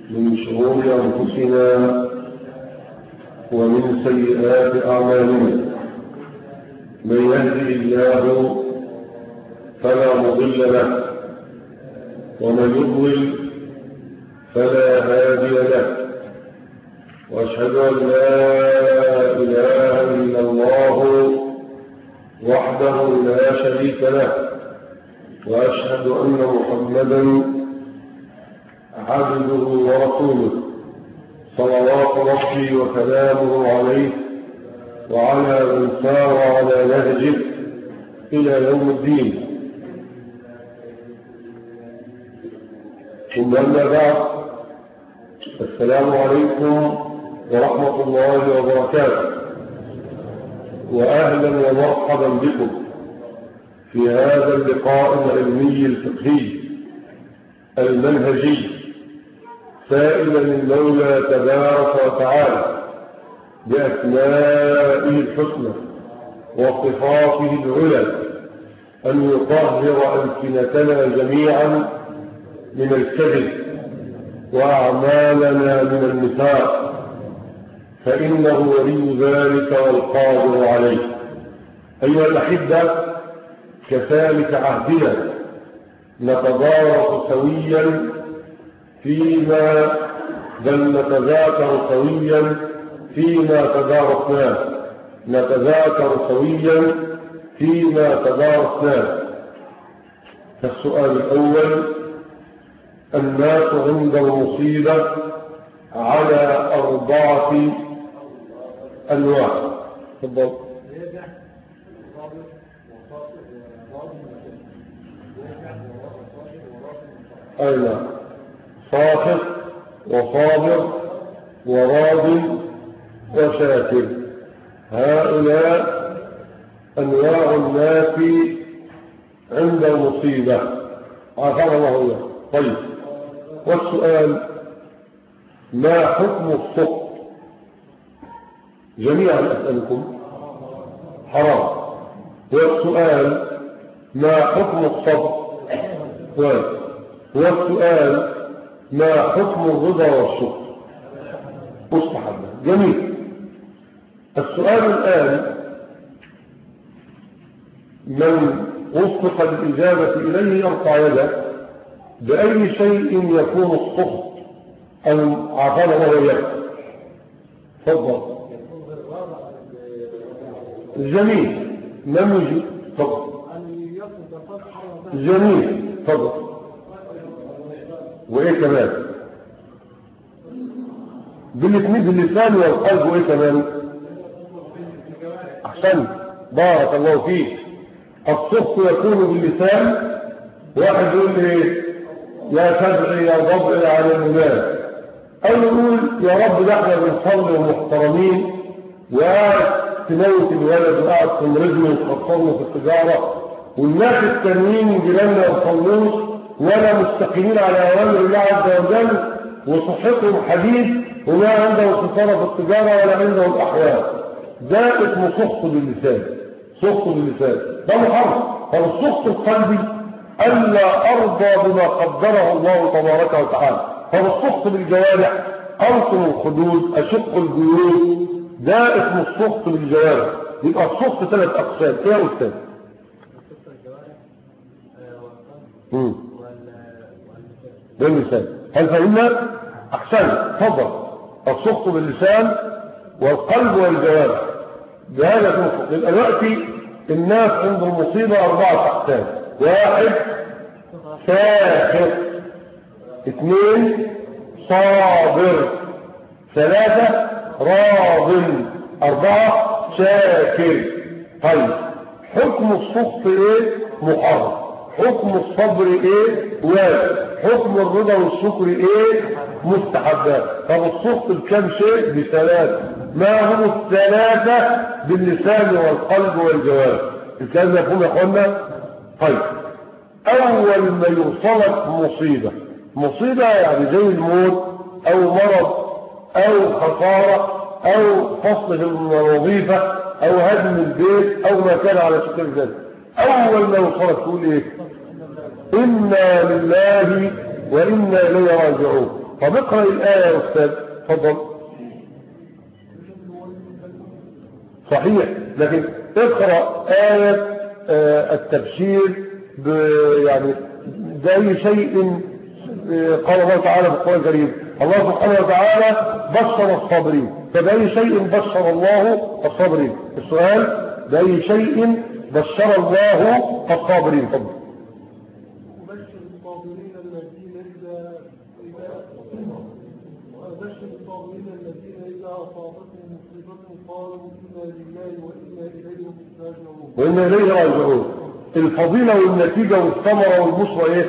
من شرور أنفسنا ومن سيئات أعمالنا من يهدي الله فلا مضل له ومن يضلل فلا هادي له واشهد ان لا اله الا الله وحده لا شريك له واشهد ان محمدا عبده ورسوله صلوات ربي وسلامه عليه وعلى من سار على نهجه الى يوم الدين ثم أما بعد السلام عليكم ورحمة الله وبركاته وأهلا ومرحبا بكم في هذا اللقاء العلمي الفقهي المنهجي سائلا المولى تبارك وتعالى بأسمائه الحسنى وصفاته العلى أن يطهر ألسنتنا جميعا من الكذب وأعمالنا من النفاق فإنه ولي ذلك والقادر عليه أيها الأحبة كذلك عهدنا نتضارب سويا فيما بل نتذاكر سويا فيما تدارسناه نتذاكر سويا فيما تدارسناه فالسؤال الأول الناس عند المصيبة على أربعة أنواع تفضل أين صاحب وصابر وراض وشاكر هؤلاء أنواع الناس عند المصيبة عافانا الله إياه طيب والسؤال ما حكم الصدق جميعا أسألكم حرام والسؤال ما حكم الصدق والسؤال ما حكم الرضا والشكر مستحب جميل السؤال الآن من وفق الإجابة إليه يرفع يده بأي شيء يكون الصخط أم عافانا الله إياه تفضل جميل لم يجي تفضل جميل تفضل وإيه كمان بالاثنين باللسان والقلب وإيه كمان أحسن بارك الله فيك الصخط يكون باللسان واحد يقول لي يا سبعي يا ضبعي على الناس أو يقول يا رب ده احنا بنصلي ومحترمين وقاعد تموت الولد وقاعد تمرضني وتخطرني في التجارة والناس التانيين جيراننا ما يصلوش ولا مستقيمين على أوامر الله عز وجل وصحتهم حديد وما عندهم خسارة في التجارة ولا عندهم أحوال ده اسمه سخط باللسان سخط باللسان ده محرم طب السخط القلبي ألا أرضى بما قدره الله تبارك وتعالى فالسخط بالجوارح أرسل الخدود أشق الجيوب ده اسمه السخط بالجوارح يبقى السخط ثلاث أقسام إيه يا أستاذ؟ باللسان هل فهمنا؟ أحسن تفضل السخط باللسان والقلب والجوارح بهذا تنفق يبقى دلوقتي الناس عند المصيبة أربعة أقسام واحد ساخر اثنين صابر ثلاثة راض أربعة شاكر طيب حكم الصف ايه محرم حكم الصبر ايه واجب حكم الرضا والشكر ايه مستحبات طب الصف بكم شيء بثلاثة ما هم الثلاثة باللسان والقلب والجوارح الكلام يفهم يا اخوانا طيب اول ما يوصلك مصيبة مصيبة يعني زي الموت او مرض او خسارة او فصل في الوظيفة او هدم البيت او ما كان على شكل ذلك اول ما يوصلك تقول ايه انا لله وانا اليه راجعون طب اقرأ الآية يا أستاذ تفضل صحيح لكن اقرأ آية آه التبشير يعني بأي شيء آه، قال الله تعالى في القرآن الكريم الله سبحانه وتعالى بشر الصابرين فبأي شيء بشر الله الصابرين السؤال بأي شيء بشر الله الصابرين فضل وإنا إليه راجعون الفضيلة والنتيجة والثمرة والبصرة إيه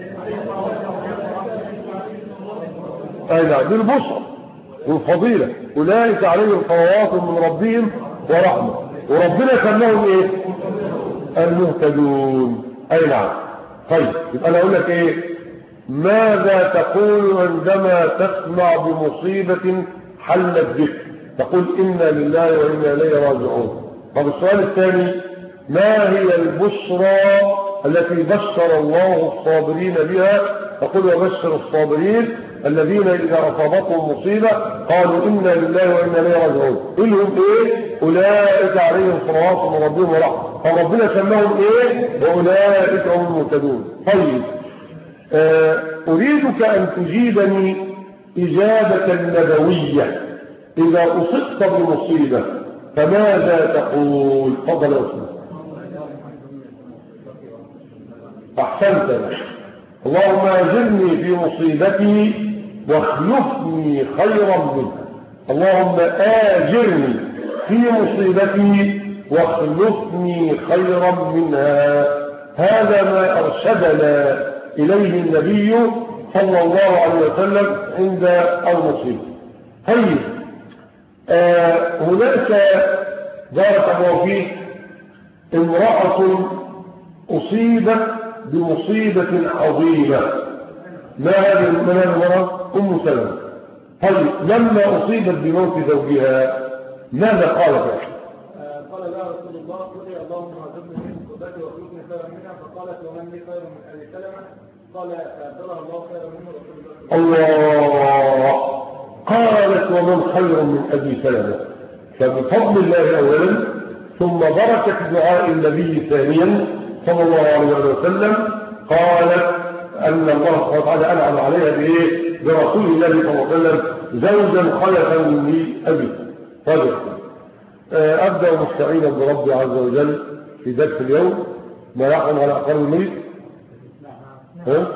أي نعم دي البصرة والفضيلة أولئك عليهم صلوات من ربهم ورحمة وربنا سماهم إيه المهتدون أي نعم طيب يبقى أنا أقول لك إيه ماذا تقول عندما تسمع بمصيبة حلت بك تقول إنا لله وإنا إليه راجعون طب السؤال الثاني ما هي البشرى التي بشر الله الصابرين بها فقل وبشر الصابرين الذين إذا أصابتهم مصيبة قالوا إنا لله وإنا إليه راجعون إلهم إيه أولئك عليهم صلوات من ربهم ورحمة فربنا سماهم إيه وأولئك هم المهتدون طيب آه أريدك أن تجيبني إجابة نبوية إذا أصبت بمصيبة فماذا تقول فضل يا أسلام أحسنت اللهم أجرني في مصيبتي واخلفني خيرا منها اللهم آجرني في مصيبتي واخلفني خيرا منها هذا ما أرشدنا إليه النبي صلى الله عليه وسلم عند المصيبة طيب آه هناك بارك الله فيك امرأة أصيبت بمصيبة عظيمة ما هذه من هذه المرأة أم سلمة طيب لما أصيبت بموت زوجها ماذا قالت يا قال لا رسول الله قل اللهم عذبني من مصيبتي واخلقني خيرا منها فقالت ومن لي خير من ابي سلمه قال اعطاها الله خيرا منه رسول الله الله قالت ومن خير من ابي سلمه فبفضل الله اولا ثم بركه دعاء النبي ثانيا صلى الله عليه وسلم قالت أن الله سبحانه وتعالى أنعم عليها بإيه؟ برسول الله صلى الله عليه وسلم زوجا خلفا من أبي طيب آه، أبدأ مستعينا بربي عز وجل في درس اليوم ما يحرم على أقل المريض ها؟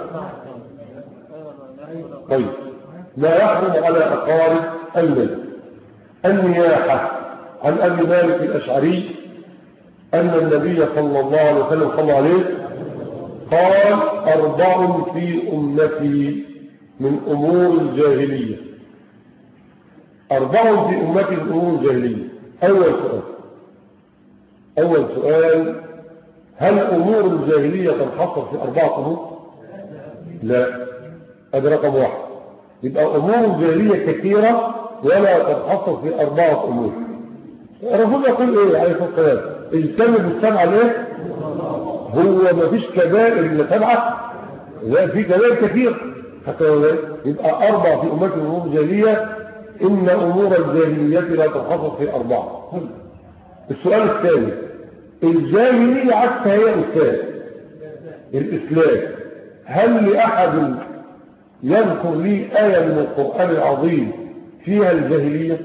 طيب لا يحرم على أقارب الميت النياحة عن أبي مالك الأشعري أن النبي صلى الله عليه وسلم صلى عليه قال أربع في أمتي من أمور الجاهلية أربع في أمتي من أمور الجاهلية أول سؤال أول سؤال هل أمور الجاهلية تنحصر في أربعة أمور؟ لا هذا رقم واحد يبقى أمور الجاهلية كثيرة ولا تنحصر في أربعة أمور الرسول يقول إيه عليه الصلاة والسلام اجتنبوا السبعة ليه؟ هو ما فيش كبائر إلا سبعة لا في كبائر كثير حتى يبقى أربع في أمة الأمور الجاهلية إن أمور الجاهلية لا تنحصر في أربعة السؤال الثاني الجاهلية عكسها هي أستاذ الإسلام هل لأحد يذكر لي آية من القرآن العظيم فيها الجاهلية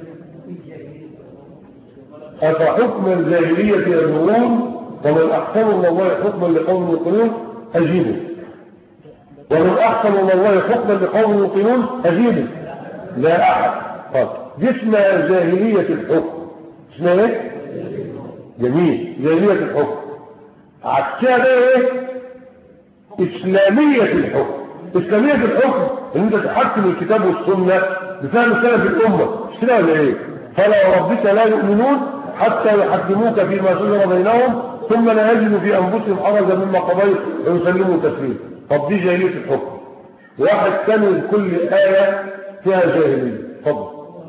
أفحكم الجاهلية يبغون ومن أحسن من الله حكما لقوم يوقنون أجيبه ومن أحسن من الله حكما لقوم يوقنون أجيبه لا أحد طيب دي اسمها جاهلية الحكم اسمها ايه؟ جميل جاهلية الحكم عكسها ده ايه؟ إسلامية الحكم إسلامية الحكم إن أنت تحكم الكتاب والسنة بفهم سلف الأمة مش كده ولا إيه؟ فلا وربك لا يؤمنون حتى يحكموك فيما شجر بينهم ثم لا يجدوا في أنفسهم حرجا مما قضيت ويسلموا تسليما طب دي جاهلية الحكم واحد ثاني كل آية فيها جاهلية فضل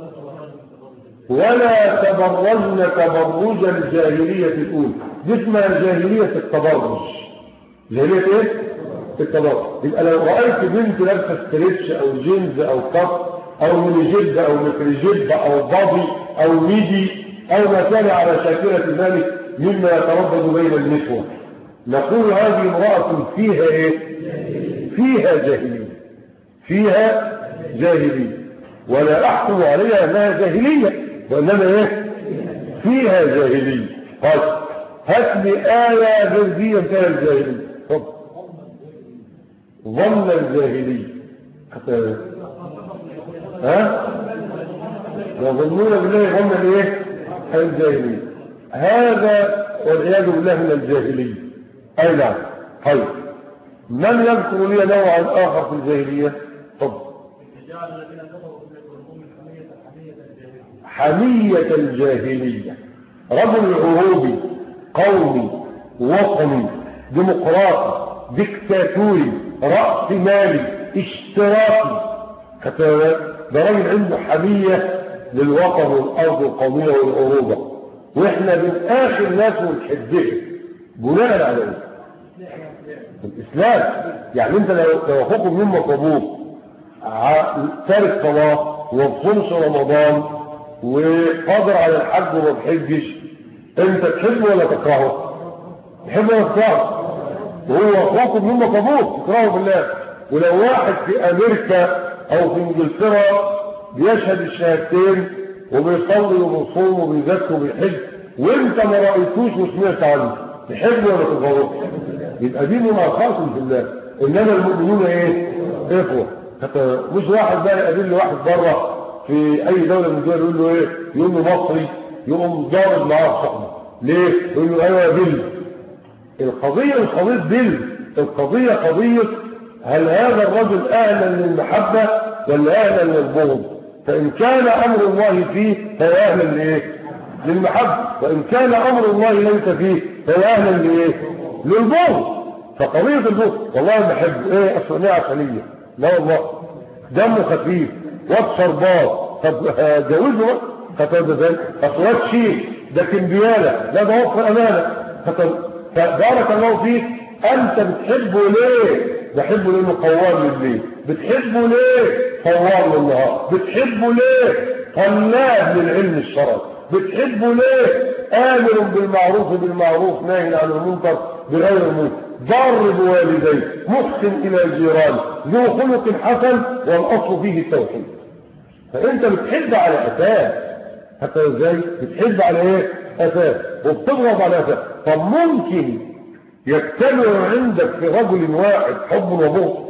ولا تبرجن تبرج الجاهلية الأولى دي اسمها جاهلية التبرج جاهلية ايه؟ التبرج يبقى لو رأيت بنت لابسة ستريتش أو جينز أو كف أو ميني جيب أو متر جيب أو بادي أو ميدي أو ما كان على شاكلة ذلك مما يتردد بين النسوة نقول هذه امرأة فيها إيه؟ فيها جاهلية فيها جاهلية ولا أحكم عليها أنها جاهلية وإنما إيه؟ فيها جاهلية طيب هات لي آية غير دي فيها الجاهلية اتفضل ظن الجاهلية حتى ها يظنون بالله ظن الايه الجاهلية هذا والعياذ بالله من الجاهلية اي نعم طيب من يذكر لي نوعا اخر في الجاهلية اتفضل جعل الذين كفروا في قلوبهم حمية حمية الجاهلية حمية الجاهلية رجل عروبي قومي وطني ديمقراطي ديكتاتوري رأس مالي اشتراكي فتاوى ده راجل عنده حمية للوطن والأرض والقومية والعروبة واحنا من آخر ناس ونحبها بناء على ايه؟ الإسلام يعني انت لو لو اخوك من امك وابوك ع- تارك صلاة وما بصومش رمضان وقادر على الحج وما بحجش انت تحبه ولا تكرهه؟ تحبه ولا تكرهه؟ وهو اخوك من امك وابوك تكرهه بالله ولو واحد في امريكا او في انجلترا بيشهد الشهادتين وبيصلي وبيصوم وبيزكي وبيحج وانت ما رايتوش وسمعت عنه تحبه ولا تكرهه؟ يبقى دي مناقصات في الله انما المؤمنون ايه اخوه حتى مش واحد بقى يقابل لي واحد بره في اي دوله من الدول يقول له ايه يقول له مصري يقوم ضارب معاه صحبه ليه يقول له ايوه يا بل القضيه مش قضيه بل القضيه قضيه هل هذا الرجل اهلا للمحبه ولا اهلا للبغض فان كان امر الله فيه فهو اهلا لايه للمحبه وان كان امر الله ليس فيه فهو اهلا لايه للبغض فقضية البغض والله بحب ايه اصلا عسلية لا والله دمه خفيف واد شربات طب آه، جوزه بقى فتبقى ذلك اصوات شيء ده كمبيالة لا ده وفر امانة فت- فبارك الله فيك انت بتحبه ليه بحبه لانه قوام لليل بتحبه ليه قوام للنهار بتحبه ليه طلاب للعلم الشرعي بتحبه ليه آمر بالمعروف بالمعروف ناهي عن المنكر بغير المنكر ضار بوالديه محسن إلى الجيران ذو خلق حسن والأصل فيه التوحيد فأنت بتحب على أساس حتى ازاي بتحب على ايه أساس وبتضغط على أساس طب ممكن يجتمع عندك في رجل واحد حب وبغض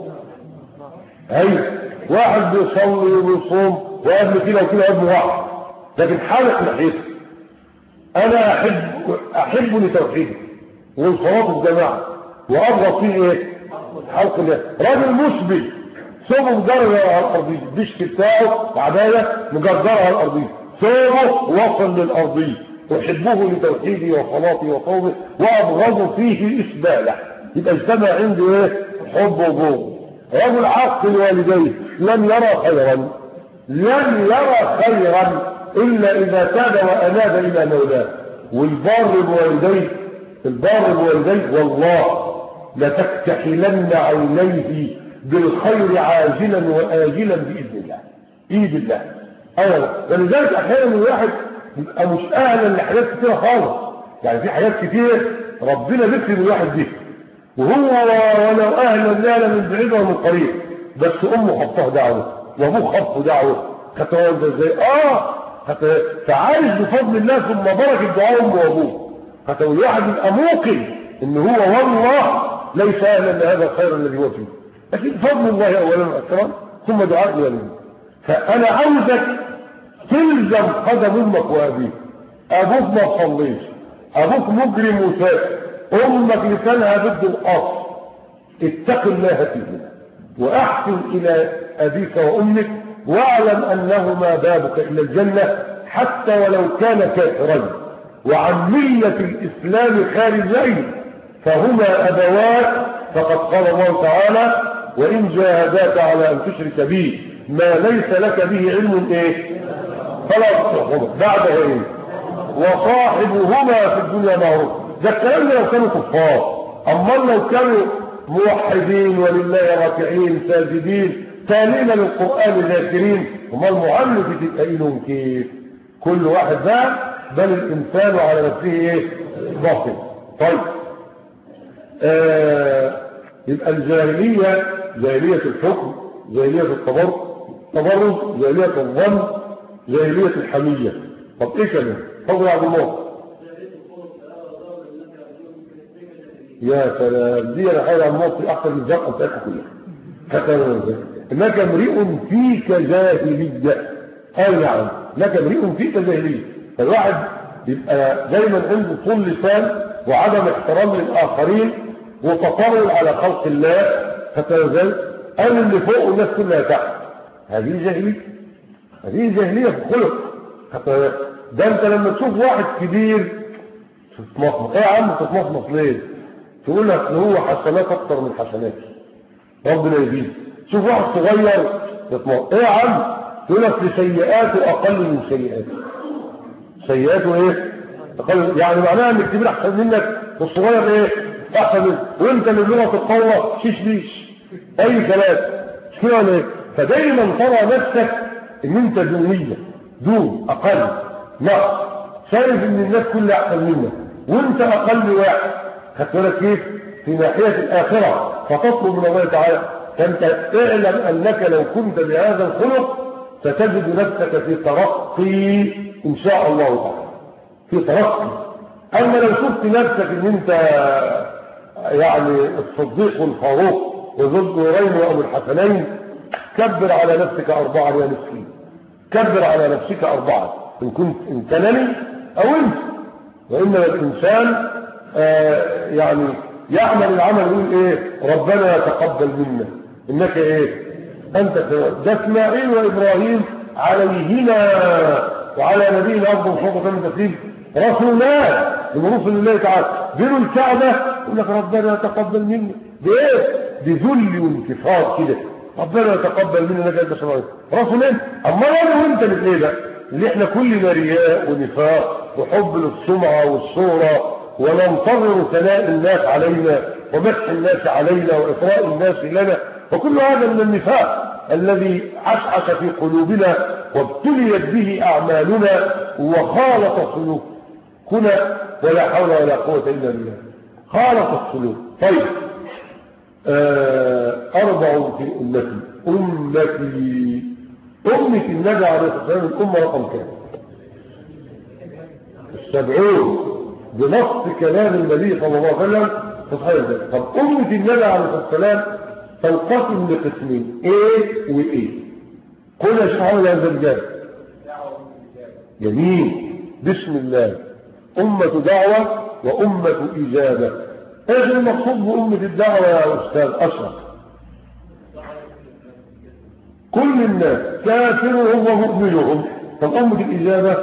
ايوه واحد بيصلي وبيصوم وقبل كده وكده قبل واحد لكن حالك ناحيته انا احب احب لتوحيده والصلاه الجماعه واضغط فيه ايه حلق الله راجل مسبي صوبه مجرد على الارضيه الدشك بتاعه عبايه مجردره على الارضيه صوبه وصل للارضيه احبه لتوحيده وصلاته وصومه وابغض فيه اسباله يبقى اجتمع عنده ايه حب وبغض رجل عاقل والديه لم يرى خيرا لن يرى خيرا إلا إذا تاب وأناب إلى مولاه والبار بوالديه البار بوالديه والله لتكتحلن عينيه بالخير عاجلا وآجلا بإذن الله إيد الله أولا ولذلك أحيانا الواحد يبقى مش أهلا لحاجات كتيرة خالص يعني في حاجات كتير ربنا بيكرم الواحد بيها وهو ولو أهلا لا من بعيد ومن قريب بس أمه خطاه دعوة وأبوه خطه دعوة خطاه ده ازاي آه خط- فعايش بفضل الله ثم بركة دعاء أمه وأبوه خطاه الواحد يبقى موقن إن هو والله ليس أهلا لهذا الخير الذي هو فيه لكن فضل الله أولا وأكرم ثم دعاء الوالدين فأنا عاوزك تلزم قدم أمك وأبيك أبوك ما تصليش أبوك مجرم وسافر أمك لسانها ضد الأصل اتق الله فيهما وأحسن إلى أبيك وأمك واعلم أنهما بابك إلى الجنة حتى ولو كان كافرين وعن ملة الإسلام خارجين فهما أبواك فقد قال الله تعالى وإن جاهداك على أن تشرك بي ما ليس لك به علم إيه فلا تصحبه بعدها إيه وصاحبهما في الدنيا معروف ده الكلام ده لو كانوا كفار أما لو كانوا موحدين ولله راكعين ساجدين تالين للقرآن ذاكرين هم المعلم تبقى لهم كيف كل واحد ذا بل الإنسان على نفسه ايه باطل طيب آه يبقى الجاهلية جاهلية الحكم جاهلية التبرج تبرج جاهلية الظن جاهلية الحمية طب ايه كمان فضل عبد الله يا سلام دي انا حاجه عن مصر احسن من الزرقاء بتاعتها كلها حتى انك امرئ فيك جاهليه اي نعم انك امرئ فيك جاهليه فالواحد يبقى دايما عنده طول لسان وعدم احترام للاخرين وتطاول على خلق الله حتى يزال قال اللي فوق والناس كلها تحت هذه جاهليه هذه جاهليه في الخلق حتى ده انت لما تشوف واحد كبير تتمصمص ايه يا عم تتمصمص ليه تقول لك هو حسنات اكتر من حسناتي ربنا يزيد شوف واحد صغير يتمصمص ايه يا عم تقول لك سيئاته اقل من سيئاتي سيئاته ايه اقل يعني معناها ان الكبير احسن منك والصغير ايه احسن منك وانت اللي لغه القوه شيش بيش اي كلام مش كده ولا ايه فدايما ترى نفسك ان انت دونيه دون اقل نقص شايف ان الناس كلها احسن منك وانت اقل واحد خدت بالك كيف في ناحيه الاخره فتطلب من الله تعالى فانت اعلم انك لو كنت بهذا الخلق ستجد نفسك في ترقي ان شاء الله تعالى في ترقي اما لو شفت نفسك ان انت يعني الصديق والفاروق وذو النورين وابو الحسنين كبر على نفسك اربعه يا مسكين كبر على نفسك اربعه ان كنت ان كانني او انت وانما الانسان آه يعني يعمل العمل يقول ايه ربنا يتقبل منا انك ايه انت ده اسماعيل وابراهيم عليهما وعلى نبينا افضل صلاه من تسليم رسولان من رسل الله تعالى بينوا الكعبه يقول لك ربنا يتقبل منا بايه بذل وانكفاض كده ربنا يتقبل منا نجد بشرائه رسولين اما انا وانت اللي ايه ده اللي احنا كلنا رياء ونفاق وحب للسمعه والصوره وننتظر ثناء الناس علينا ومدح الناس علينا واطراء الناس لنا وكل هذا من النفاق الذي عشعش في قلوبنا وابتليت به اعمالنا وخالط سلوكنا ولا حول ولا قوه الا بالله خالط السلوك طيب آه اربع في امتي امتي امه النبي عليه الصلاه والسلام الامه رقم كام السبعون بنص كلام النبي صلى الله عليه وسلم في صحيح ذلك طب أمة النبي عليه الصلاة والسلام تنقسم لقسمين ايه وايه قل يا شيخ محمد هذا الجاب جميل بسم الله أمة دعوة وأمة إجابة ايش المقصود بأمة الدعوة يا أستاذ أشرف كل الناس كافرهم ومؤمنهم طب أمة الإجابة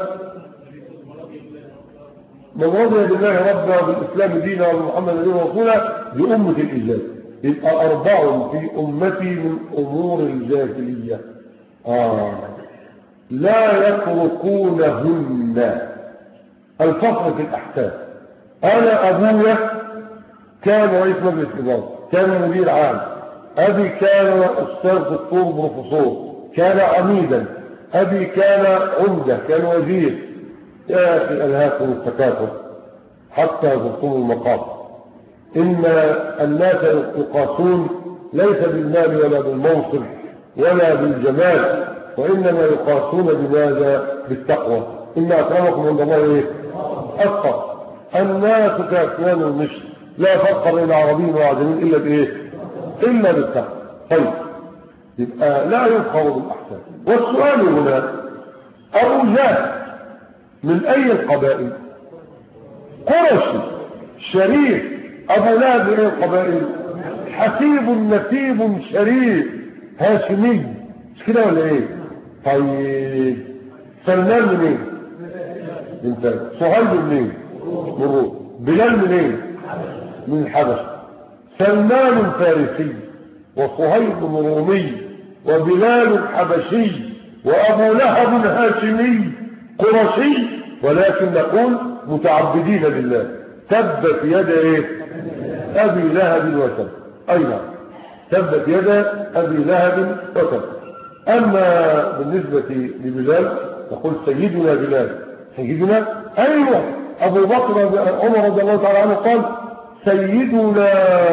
من رضي بالله ربا وبالإسلام دينا وبمحمد نبيه ورسوله بأمة الإجابة يبقى أربع في أمتي من أمور الجاهلية آه. لا يتركونهن الفصل في الأحكام أنا أبويا كان رئيس مجلس إدارة كان مدير عام أبي كان أستاذ دكتور بروفيسور كان عميدا أبي كان عمدة كان وزير يا أخي ألهاكم التكاثر حتى زرتم المقام إن الناس يقاسون ليس بالمال ولا بالمنصب ولا بالجمال وإنما يقاسون بماذا بالتقوى إن أكرمكم عند الله إيه أتقى الناس كأكوان المشر لا فرق بين عربي وعجمي إلا بإيه إلا بالتقوى طيب يبقى لا يفخر بالأحسان والسؤال هنا أبو جهل من أي القبائل قرشي شريف أبو لهب من أي القبائل حسيب نسيب شريف هاشمي مش كده ولا ايه طيب سلمان منين انت صهيب منين من روح بلال منين من الحبشه سلمان فارسي وصهيب رومي وبلال حبشي وابو لهب هاشمي قرشي ولكن نقول متعبدين لله تبت يد ايه ابي لهب وتب أيضا تبت يدا أبي لهب وتب أما بالنسبة لبلال يقول سيدنا بلال سيدنا أيوة أبو بكر عمر رضي الله تعالى عنه قال سيدنا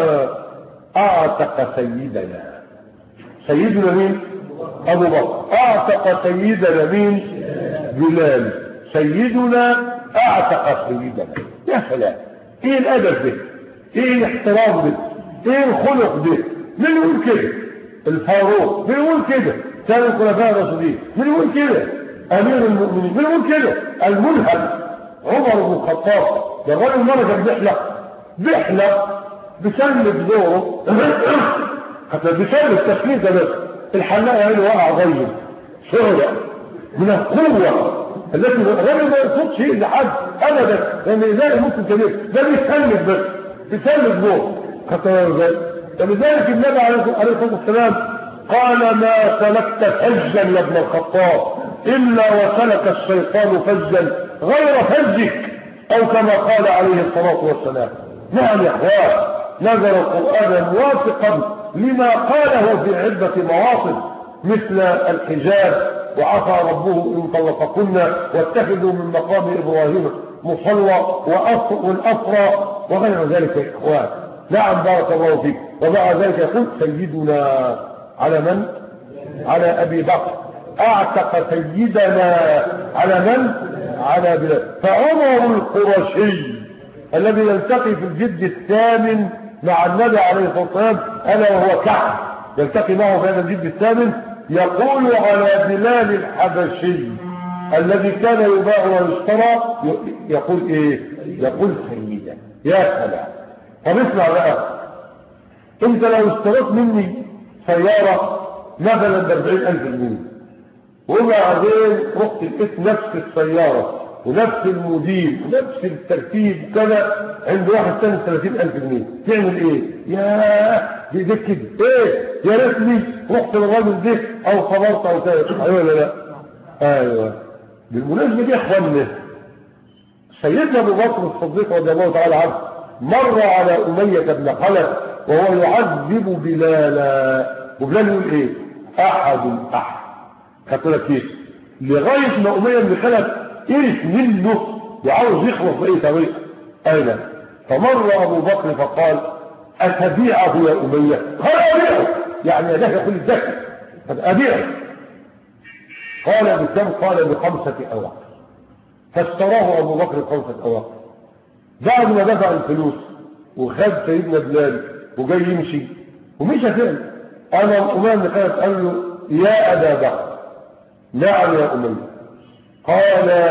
أعتق سيدنا سيدنا مين أبو بكر أعتق سيدنا مين بلال سيدنا أعتق سيدنا يا سلام إيه الأدب ده إيه الاحترام ده إيه الخلق ده من يقول كده الفاروق من يقول كده ثاني الخلفاء الراشدين من يقول كده أمير المؤمنين من يقول كده الملهم عمر بن الخطاب ده الراجل مرة كان بيحلق بيحلق بسلم دوره حتى بسبب التسليم ده بس الحلاق يعني وقع غير شهرة من القوة التي الراجل ما يقصدش شيء لحد ابدا لان ازاي ممكن كبير ده بيسلم بس بيسلم جوه حتى فلذلك النبي عليه الصلاه والسلام قال ما سلكت فجا يا ابن الخطاب الا وسلك الشيطان فجا غير فجك او كما قال عليه الصلاه والسلام نعم يا اخوان نزل القران موافقا لما قاله في عدة مواطن مثل الحجاب وعفى ربه إن طلقكن واتخذوا من مقام إبراهيم مصلى والأسرى وغير ذلك يا إخوان نعم بارك الله فيك ومع ذلك يقول سيدنا على من؟ على أبي بكر أعتق سيدنا على من؟ على بلاد فعمر القرشي الذي يلتقي في الجد الثامن مع النبي عليه الصلاة والسلام ألا وهو كعب يلتقي معه في هذا الجد الثامن يقول على بلال الحبشي الذي كان يباع ويشترى يقول ايه يقول سيدا يا سلام طب اسمع بقى انت لو اشتريت مني سيارة مثلا ب 40000 جنيه وبعدين رحت لقيت نفس السيارة ونفس المدير ونفس الترتيب وكذا عند واحد ثاني 30000 جنيه تعمل ايه يا دي دي كده ايه يا ريتني رحت للراجل ده او صبرت او كذا ايوه ولا لا ايوه بالمناسبه دي يا اخوانا سيدنا ابو بكر الصديق رضي الله تعالى عنه مر على اميه بن خلف وهو يعذب بلالا وبلال يقول ايه احد احد خدت لك ايه لغايه ما اميه بن خلف قرف منه وعاوز يخلص باي طريقه اين فمر ابو بكر فقال اتبيعه يا اميه قال ابيعه يعني يداه يقول الذكر طب ابيعه قال بكم قال بخمسه اواق فاشتراه ابو بكر بخمسه اواق بعد ما دفع الفلوس وخد سيدنا بلال وجاي يمشي ومشى فين انا امام بن خالد قال له يا ابا بكر نعم يا اميه قال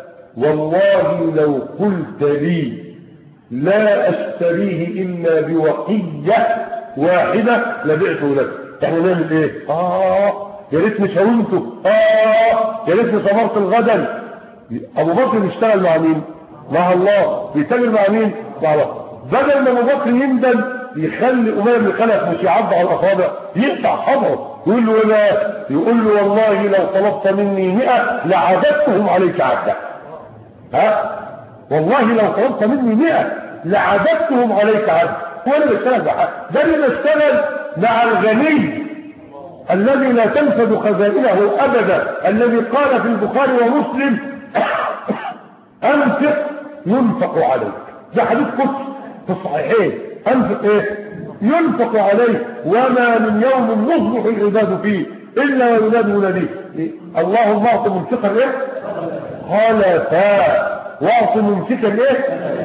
والله لو قلت لي لا اشتريه الا بوقيه واحده لبعته لك احنا نعمل ايه اه يا ريتني شاورته اه يا ريتني صبرت الغدا ابو بكر بيشتغل مع مين مع الله بيتاجر مع مين مع الله بدل ما ابو بكر يندم يخلي اميه بن خلف مش يعض على الاصابع يقطع صدره يقول له ايه يقول له والله لو طلبت مني 100 لعددتهم عليك عده ها والله لو طلبت مني 100 لعددتهم عليك عده وانا بشتغل بحق ده انا بشتغل مع الغني الذي لا تنفذ خزائنه ابدا الذي قال في البخاري ومسلم انفق ينفق عليك ده حديث قدس في الصحيحين انفق ايه ينفق عليه وما من يوم يصبح العباد فيه الا وينادي مناديه اللهم اعط منفقا ايه خلفا واعط ممسكا ايه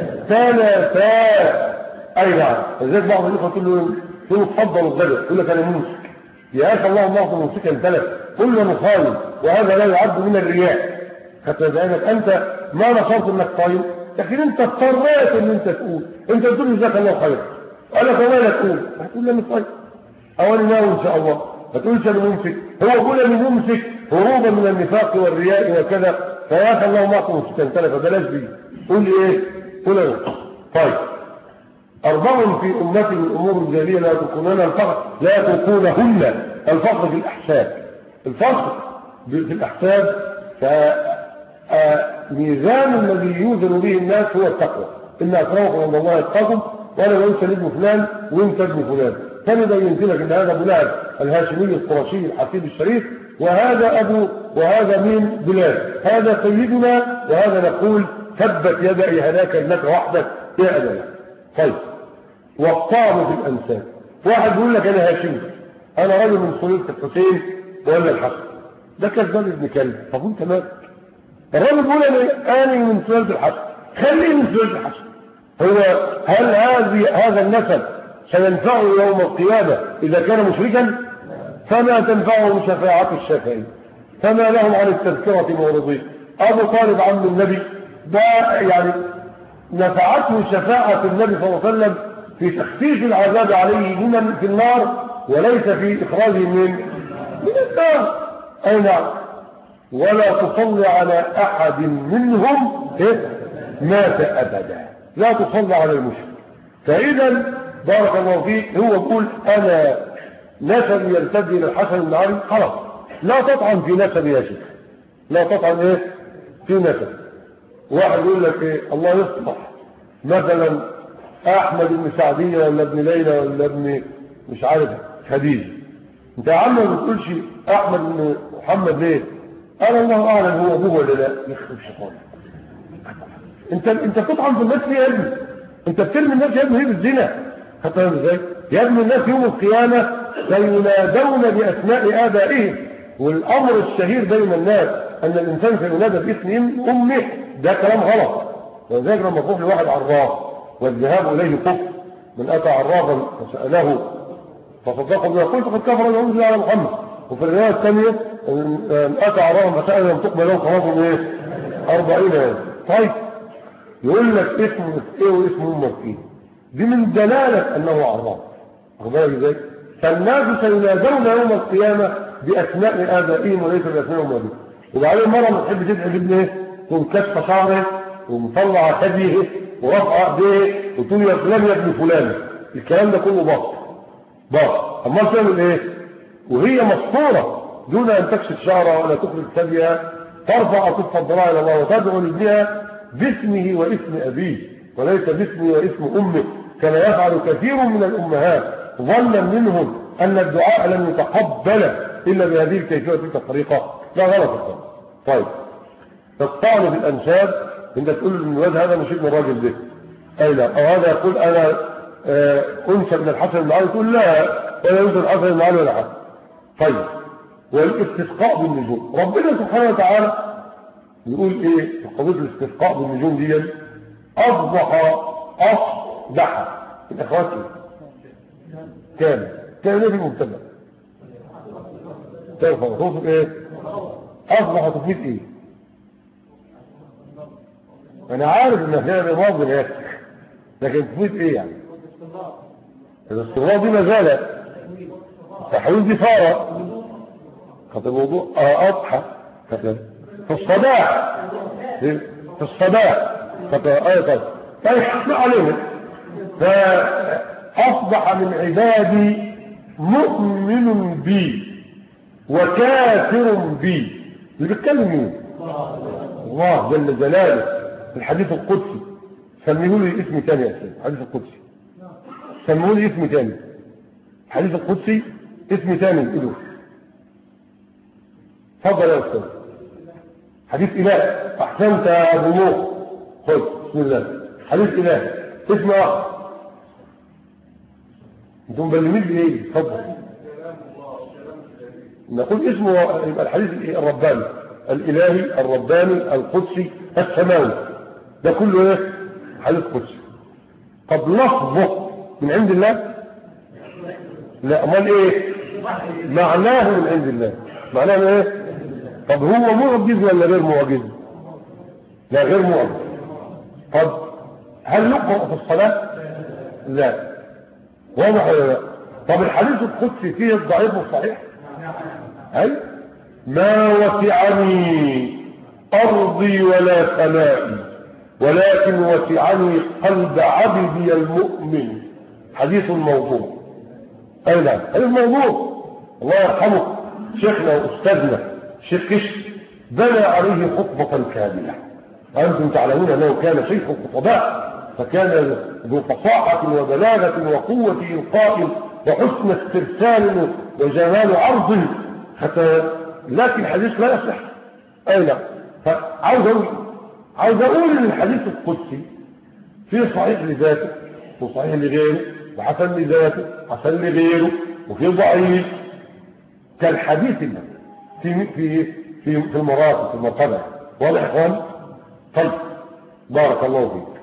ثلاثا اي نعم لذلك بعض الاخوه تقول له تقول له اتفضل الغداء يقول لك انا ممسك يا اخي اللهم اعط ممسكا ثلاث كل له خاين وهذا لا يعد من الرياء حتى ذلك انت ما نشرت انك طيب لكن انت اضطريت ان انت تقول انت تقول جزاك الله خير قال لك وما لا تقول هتقول لي طيب او انا ناوي ان شاء الله ما تقولش انا ممسك هو يقول انا ممسك هروبا من النفاق والرياء وكذا فيا اخي اللهم اعطي ممسكا ثلاثه بلاش دي قول لي ايه قول انا طيب أربع في أمتي من أمور الجاهلية لا يتركوننا الفقر لا يتركونهن الفقر في الأحساب الفقر في الأحساب فميزان الذي يوزن به الناس هو التقوى إن أكرمكم عند الله يتقاكم وأنا لو سلم فلان وأنت ابن فلان ثاني بينت لك ان هذا ابو لهب الهاشمي القرشي الحفيد الشريف وهذا ابو وهذا مين بلال هذا سيدنا وهذا نقول ثبت يد هناك انك وحدك يا ابا طيب والطعن في الانساب واحد بيقول لك انا هاشمي انا راجل من سلوك الحسين ولا الحسن ده كذاب ابن كلب طب انت مالك الراجل بيقول انا انا من سلالة الحسن خليه من سلالة الحسن هو هل هذه هذا النسب سينفعه يوم القيامة إذا كان مشركا فما تنفعه شفاعة الشافعين فما لهم عن التذكرة معرضين أبو طالب عم النبي ده يعني نفعته شفاعة النبي صلى الله عليه وسلم في تخفيف العذاب عليه من في النار وليس في إخراجه من من النار أي نعم ولا تصلي على أحد منهم إيه؟ مات أبدا لا تصلي على المشرك فإذا بارك الله فيك هو يقول أنا نسب يرتدي إلى الحسن بن علي خلاص لا تطعن في نسب يا شيخ لا تطعن إيه في نسب واحد يقول لك إيه الله يصلح مثلا أحمد بن سعدية ولا ابن ليلى ولا ابن مش عارف خديجة انت يا عم ما بتقولش أحمد بن محمد ليه قال الله أعلم هو أبوه ولا لا يخرب شيطان انت انت بتطعن في الناس يا ابني انت بترمي الناس يا ابني هي بالزنا حتى ازاي يا ابني الناس يوم القيامة سينادون بأسماء آبائهم والأمر الشهير بين الناس أن الإنسان سينادى باسم أمه ده كلام غلط ولذلك لما تروح لواحد عراف والذهاب إليه كفر من أتى عرافا فسأله فصدقه بما قلت قد كفر يعوذ على محمد وفي الرواية الثانية من أتى عرافا فسأل لم تقبل له صلاته ايه 40 يوم طيب يقول لك اسمه ايه واسم امك ايه دي من دلالة انه عراف واخد بالك ازاي فالناس سينادون يوم القيامة باسماء ابائهم وليس باسماء امهاتهم وبعدين مرة ما تحب تدعي ابن ايه تقوم كشف شعره ومطلع ثديه ورفع ايديه وتقول يا فلان يا ابن فلان الكلام ده كله باطل باطل امال تعمل ايه وهي مسطورة دون ان تكشف شعرها ولا تخرج ثديها ترفع كف الضراع الى الله وتدعو لابنها باسمه واسم أبيه وليس باسمه واسم أمه كما يفعل كثير من الأمهات ظنا منهم أن الدعاء لم يتقبل إلا بهذه الكيفية وتلك الطريقة لا غلط الطريقة طيب الطعن بالأنساب أنت تقول إن الواد هذا مش ابن الراجل ده أي لا أو هذا يقول أنا آه أنسى من الحسن بن علي تقول لا ولا ينسى الحسن بن علي ولا حد طيب والاستسقاء بالنجوم ربنا سبحانه وتعالى يقول ايه في قضيه الاستسقاء بالنجوم دي اصبح اصبح الاخوات ايه كان كان ايه في المبتدا كيف توصف ايه اصبح تفيد ايه انا عارف ان فيها ماضي هيك لكن تفيد ايه يعني الاستمرار دي ما زالت تحويل دي صارت خط الموضوع اه اضحى في الصباح في الصباح آية طيب طيب ما علينا فأصبح من عبادي مؤمن بي وكافر بي اللي بيتكلم مين الله جل جلاله في الحديث القدسي سميه لي اسم تاني يا سيدي الحديث القدسي سميه لي اسم تاني الحديث القدسي اسم تاني له اتفضل يا استاذ حديث إله أحسنت يا أبو نوح خذ بسم الله حديث إله اسم آخر انتم مبلمين بإيه اتفضل نقول اسمه يبقى الحديث الرباني الإلهي الرباني القدسي السماوي ده كله ايه حديث قدسي طب لفظه من عند الله لا امال ايه معناه من عند الله معناه ايه طب هو معجز ولا غير معجز لا غير معجز طب هل يقرأ في الصلاة لا واضح ولا لا طب الحديث القدسي فيه الضعيف والصحيح اي ما وسعني ارضي ولا سمائي ولكن وسعني قلب عبدي المؤمن حديث موضوع اي نعم حديث موضوع الله يرحمه شيخنا واستاذنا الشيخ كشك بنى عليه خطبة كاملة وأنتم تعلمون أنه كان شيخ الخطباء فكان ذو فصاحة وبلاغة وقوة إلقاء وحسن استرسال وجمال عرض حتى لكن الحديث لا يصح أي لا فعاوز أقول عاوز أقول إن الحديث القدسي فيه صحيح لذاته وصحيح لغيره وحسن لذاته حسن لغيره وفيه ضعيف كالحديث اللي في في في في المراتب في المرتبة واضح يا اخوان طيب بارك الله فيك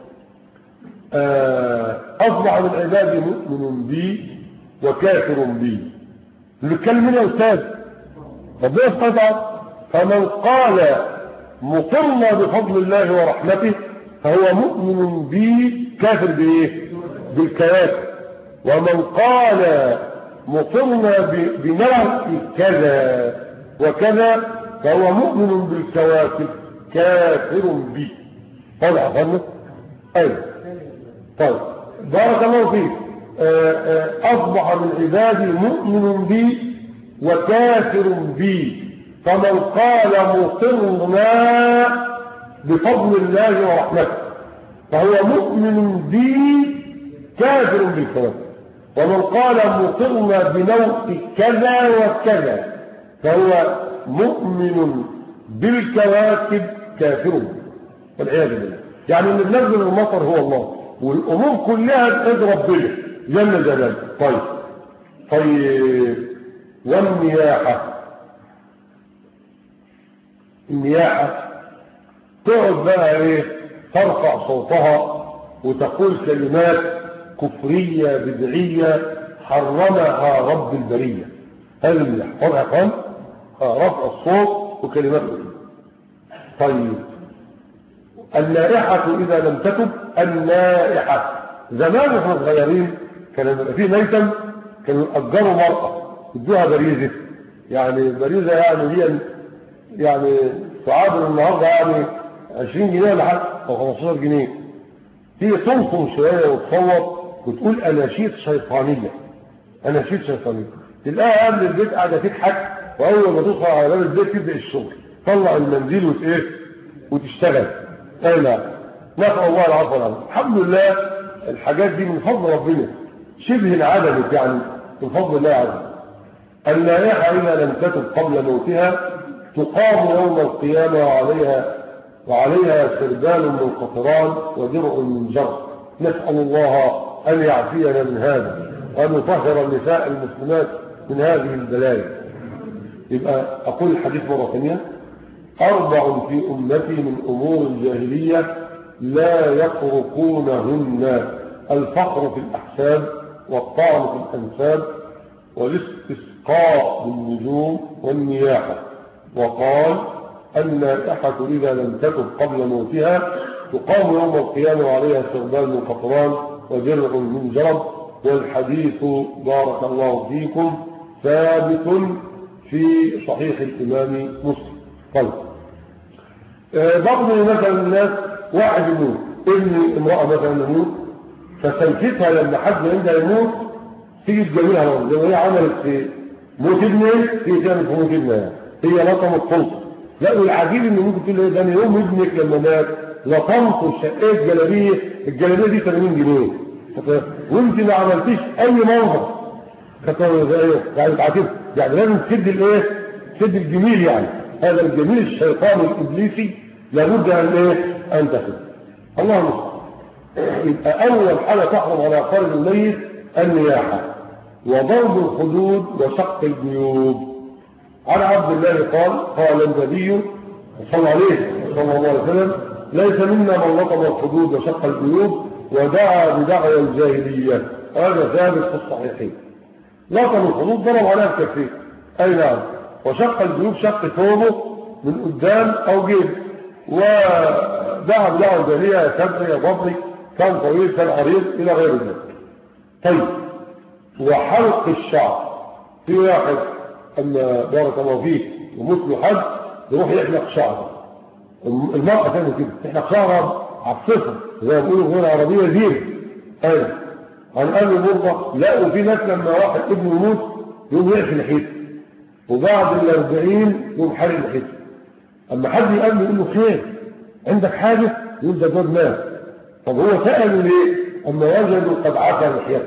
أصبح من عبادي مؤمن بي وكافر بي نتكلم هنا يا أستاذ ربنا استطاع فمن قال مقرنا بفضل الله ورحمته فهو مؤمن بي كافر بإيه بالكواكب ومن قال مقرنا بنوع كذا وكذا فهو مؤمن بالكواكب كافر بي واضح يا فندم ايوه طيب بارك الله فيك اصبح من عبادي مؤمن بي وكافر بي فمن قال مقرنا بفضل الله ورحمته فهو مؤمن بي كافر بالكواكب ومن قال مقرنا بنوع كذا وكذا فهو مؤمن بالكواكب كافر والعياذ بالله يعني اللي بنزل المطر هو الله والامور كلها بايد ربنا جل جلاله طيب طيب والنياحه النياحه تقعد بقى ايه ترفع صوتها وتقول كلمات كفريه بدعيه حرمها رب البريه هذا النياحه واضح يا اخوان رفع الصوت وكلمات كفريه طيب النائحة إذا لم تتب النائحة زمان احنا صغيرين كان يبقى فيه ميتم كانوا يأجروا مرأة يدوها بريزة يعني بريزة يعني هي يعني تعادل النهاردة يعني 20 جنيه ولا حاجة أو 15 جنيه هي تنصم شوية وتصوت وتقول أناشيد شيطانية أناشيد شيطانية تلاقيها قبل البيت قاعدة تضحك وأول ما توصل على باب البيت تبدأ الشغل طلع المنديل وتإيه وتشتغل أي لا نسأل الله العفو والعافية الحمد لله الحاجات دي من فضل ربنا شبه انعدمت يعني من فضل الله عز وجل النائحة إذا لم تتب قبل موتها تقام يوم القيامة وعليها وعليها سربال من قطران ودرع من جر نسأل الله أن يعفينا من هذا وأن يطهر النساء المسلمات من هذه البلايا يبقى أقول الحديث مرة ثانية أربع في أمتي من أمور الجاهلية لا يتركونهن الفقر في الأحساب والطعن في الأنساب والاستسقاء بالنجوم والنياحة وقال النائحة إذا لم تكن قبل موتها تقام يوم القيامة وعليها سربان من قطران ودرع من جرب والحديث بارك الله فيكم ثابت في صحيح الإمام مسلم طيب برضه مثلا الناس واحد يموت ابن امرأة مثلا يموت فسلفتها لما حد عندها يموت تيجي تجميلها برضه زي ما هي عملت في موت ابني هي تعمل في موت ابنها هي لطمت خلطة لا والعجيب ان ممكن تقول له ده انا يوم ابنك لما مات لطمت وشقيت جلابيه الجلابيه دي 80 جنيه وانت ما عملتيش اي منظر يعني تعاتب يعني لازم تسد الايه تسد الجميل يعني هذا الجميل الشيطاني الإبليسي لابد أن إيه أن تفد الله المستعان يبقى أول حاجة تحرم على قلب الميت النياحة وضرب الحدود وشق الجيوب عن عبد الله قال قال النبي صلى عليه صلى الله عليه وسلم ليس منا من لطم الحدود وشق الجيوب ودعا بدعوى الجاهلية هذا ثابت في الصحيحين لطم الحدود ضرب عليها الكفين أي نعم وشق الجيوب شق ثوبه من قدام أو جيب ودعا بدعوى الجاهلية يا كبري يا بطري كان طويل كان عريض إلى غير ذلك طيب وحلق الشعر في واحد أما بارك الله فيه ومثل حد يروح يحلق شعره المرأة تعمل كده تحلق شعرها على الصفر زي ما بيقولوا غير عربية زيرو أيوة عن أهل مرضى لا وفي ناس لما واحد ابنه يموت يقوم يقفل لحيته وبعد الأربعين يقوم حارق لحيته أما حد يقابله يقول له خير عندك حاجة يقول ده جود مات طب هو سأله ليه أما وجدوا قد عفى لحيته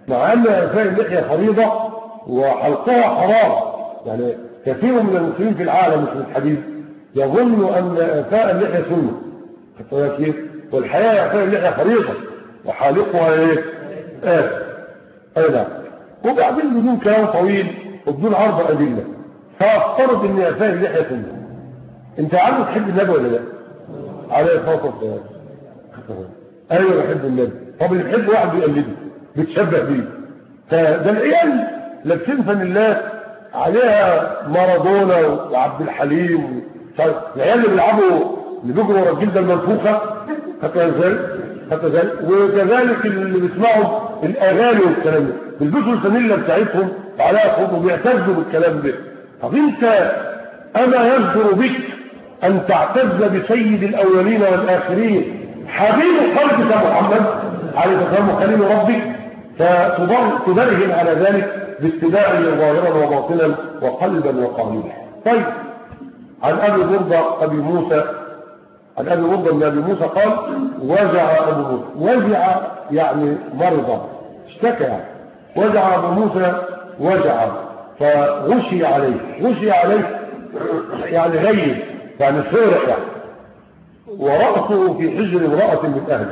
مع ان اعفاء اللحيه فريضه وحلقها حرام يعني كثير من المسلمين في العالم مثل الحديث يظن ان اعفاء اللحيه سنه خدت بالك كيف؟ والحقيقه اعفاء اللحيه فريضه وحالقها ايه؟ آه. اي نعم وبعدين بدون كلام طويل وبدون عرض ادله فافترض ان اعفاء اللحيه سنه انت عارف تحب النبي ولا لا؟ عليه الصلاه والسلام ايوه بحب النبي طب اللي بيحب واحد بيقلده بيتشبه بيه فده العيال لابسين فانيلات عليها مارادونا وعبد الحليم العيال اللي بيلعبوا اللي بيجروا ورا الجلده المنفوخه حتى ازاي حتى ازاي وكذلك اللي بيسمعوا الاغاني والكلام ده بيلبسوا الفانيلا بتاعتهم وعليها خط وبيعتزوا بالكلام ده طب انت اما يصدر بك ان تعتز بسيد الاولين والاخرين حبيب قلبك محمد عليه السلام خليل ربك فتبرهن على ذلك باتباعه ظاهرا وباطنا وقلبا وقالبا طيب عن ابي برده ابي موسى عن ابي برده بن ابي موسى قال وجع ابو موسى وجع يعني مرض اشتكى يعني وجع ابو موسى وجع فغشي عليه غشي عليه يعني غيب يعني فرح يعني ورأسه في حجر امرأة من أهله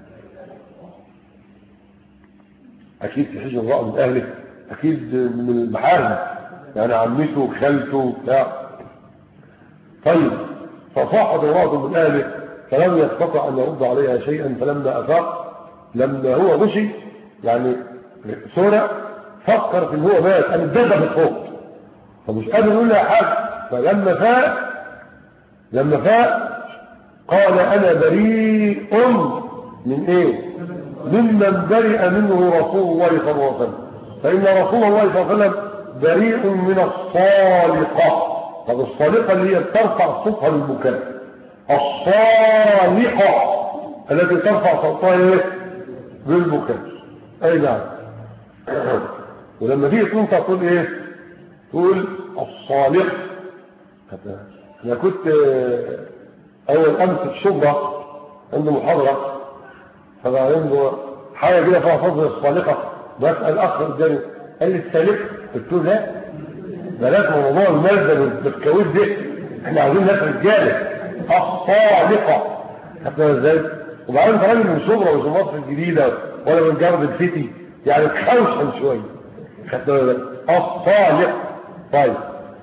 أكيد في حجر امرأة من أهله أكيد من المحارم يعني عمته وخالته بتاع طيب فصاحب امرأة من أهله فلم يستطع أن يرد عليها شيئا فلما أفاق لما هو غشي يعني سورة فكر في ان هو مات قام اتدفى بالصوت فمش قادر يقول لها حاجه فلما فاق لما فاق قال انا بريء من ايه ممن برئ منه رسول الله صلى الله عليه وسلم فان رسول الله صلى الله عليه وسلم بريء من الصالقه طب الصالقه اللي هي ترفع صوتها للبكاء الصالقه التي ترفع صوتها ايه بالبكاء اي نعم ولما تيجي تقول تقول ايه تقول الصالح انا كنت اول امس في شبرا عند محاضره فبعدين حاجه كده فيها فضل الصالحه بسال اخ قدامي قال لي السالك قلت له لا بلاش موضوع الماده بالكاويت ده احنا عايزين ناس رجاله الصالحه حتى ازاي وبعدين انت راجل من شبرا مش مصر الجديده ولا من جرد السيتي يعني تخوشن شويه خدت بالك الصالح طيب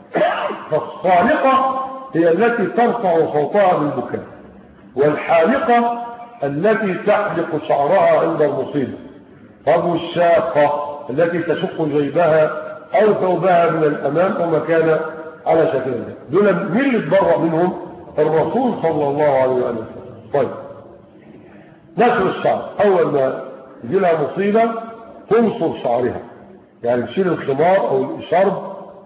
فالصالقة هي التي ترفع صوتها بالبكاء والحالقة التي تحلق شعرها عند المصيبة طب الشاقة التي تشق جيبها أو ثوبها من الأمام أو مكان على شكل دول مين اللي اتبرأ منهم الرسول صلى الله عليه وسلم طيب نشر الشعر أول ما يجي لها مصيبة تنصر شعرها يعني تشيل الخمار او الشرب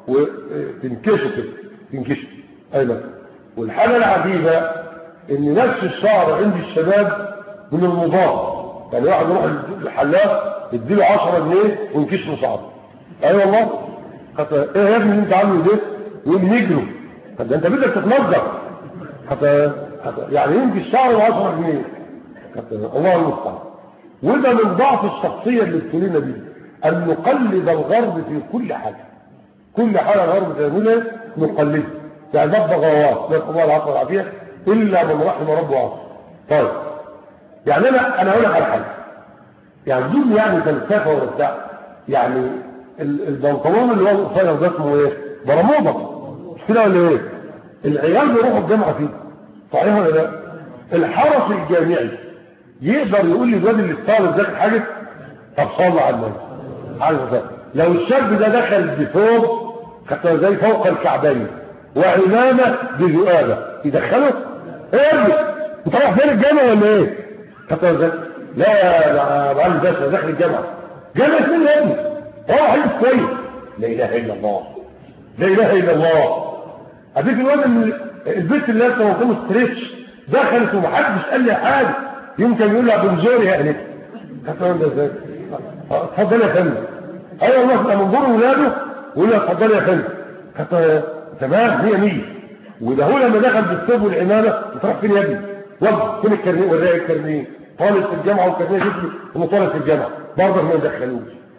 وتنكشه كده تنكشه اي نعم والحاله العجيبه ان نفس الشعر عند الشباب من المضاد يعني واحد يروح الحلاق يديله 10 جنيه وينكش له شعره اي أيوة والله حتى ايه يا ابني اللي انت عامله ده يقول نجره طب ده انت بدك تتنظف حتى حتى يعني ينكش شعره ب 10 جنيه حتى الله المستعان وده من ضعف الشخصيه اللي ابتلينا بيه أن نقلد الغرب في كل حاجة كل حاجة الغرب تعملها نقلدها يعني ده بغوات نسأل الله العافية والعافية إلا من رحم ربه عاصم طيب يعني أنا أنا أقول لك على حاجة يعني دول يعني فلسفة ولا بتاع يعني البنطلون اللي هو القصير ده اسمه ايه؟ برموضة مش كده ولا ايه؟ العيال بيروحوا الجامعة فيه صحيح ولا لا؟ الحرس الجامعي يقدر يقول لي الواد اللي الطالب ذاكر حاجة طب صلى على النبي عارف لو الشاب ده دخل بفوق حتى زي فوق الكعبين وعمامة بذؤابة يدخله ايه يا ابني انت رايح فين الجامعة ولا ايه حتى زي لا يا معلم باشا داخل الجامعة جامعة مين يا ابني اه حلو كويس لا اله الا الله لا اله الا الله اديك الواد من البيت اللي لسه موطنه ستريتش دخلت ومحدش قال لي حاجه يمكن يقول لها بنزوري يا انت حتى ده ازاي اتفضل يا فندم اي والله تبقى من دور ولاده ويقول له اتفضل يا فندم حتى تمام 100 100 وده هو لما دخل بالثوب والعمامه بتروح فين يا ابني؟ وقف فين الكارنيه ورايا الكارنيه طالب في الجامعه والكارنيه جبت انه طالب في الجامعه برضه ما يدخلوش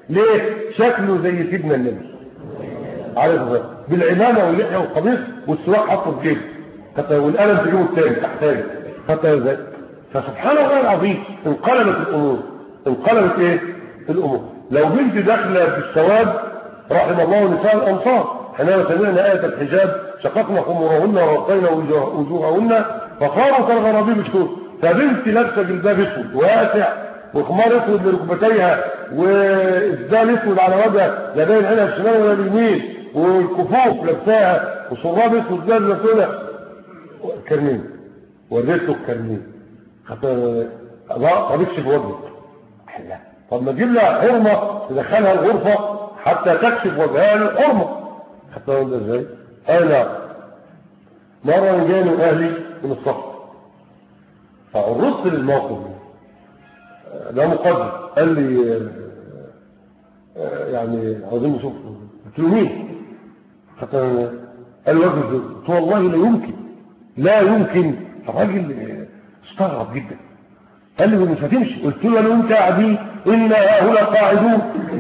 ليه شكله زي سيدنا النبي عليه الصلاه والسلام بالعمامه واللحيه والقميص والسواق حاطه في جيبه حتى والقلم في جيبه الثاني تحتاج حتى ازاي فسبحان الله العظيم انقلبت الامور انقلبت ايه الامور لو بنت داخله بالثواب رحم الله نساء الانصار حينما سمعنا آية الحجاب شققنا خمورهن ورقينا وجوههن فصاروا كالغرابيب السود فبنت لابسه جلباب اسود واسع وخمار اسود لركبتيها واسدال اسود على وجهها لا باين عينها الشمال ولا اليمين والكفوف لابساها وشراب اسود زي المسؤولة كرمين وريت له الكرمين حتى طب اكشف وجهك لا طب ما تجيب لها حرمه تدخلها الغرفه حتى تكشف وجهها للحرمه حتى اقول ازاي اي نعم مره جاني اهلي من الصف فعرضت للموقف ده مقدم قال لي يعني عاوزين نشوف قلت له مين حتى قال لي وجه قلت له والله لا يمكن لا يمكن الراجل استغرب جدا قال لي مش هتمشي قلت له لو انت قاعدين انا هؤلاء قاعدون